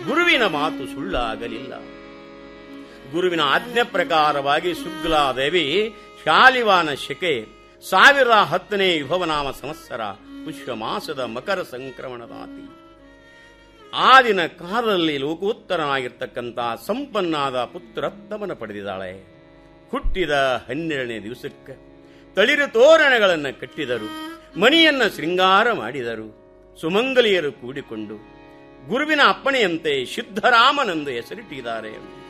ಗುರುವಿನ ಮಾತು ಸುಳ್ಳಾಗಲಿಲ್ಲ ಗುರುವಿನ ಆಜ್ಞೆ ಪ್ರಕಾರವಾಗಿ ಶುಕ್ಲಾದೇವಿ ಶಾಲಿವಾನ ಶಕೆ ಸಾವಿರ ಹತ್ತನೇ ವಿಭವನಾಮ ಸಂವತ್ಸರ ಪುಷ್ಯ ಮಾಸದ ಮಕರ ಸಂಕ್ರಮಣದಾತಿ ಆ ದಿನ ಕಾಲದಲ್ಲಿ ಲೋಕೋತ್ತರನಾಗಿರ್ತಕ್ಕಂಥ ಸಂಪನ್ನಾದ ಪುತ್ರತ್ತಮನ ಪಡೆದಿದ್ದಾಳೆ ಹುಟ್ಟಿದ ಹನ್ನೆರಡನೇ ದಿವಸಕ್ಕೆ ತಳಿರು ತೋರಣಗಳನ್ನು ಕಟ್ಟಿದರು ಮಣಿಯನ್ನ ಶೃಂಗಾರ ಮಾಡಿದರು ಸುಮಂಗಲಿಯರು ಕೂಡಿಕೊಂಡು ಗುರುವಿನ ಅಪ್ಪಣೆಯಂತೆ ಸಿದ್ಧರಾಮನೆಂದು ಹೆಸರಿಟ್ಟಿದ್ದಾರೆ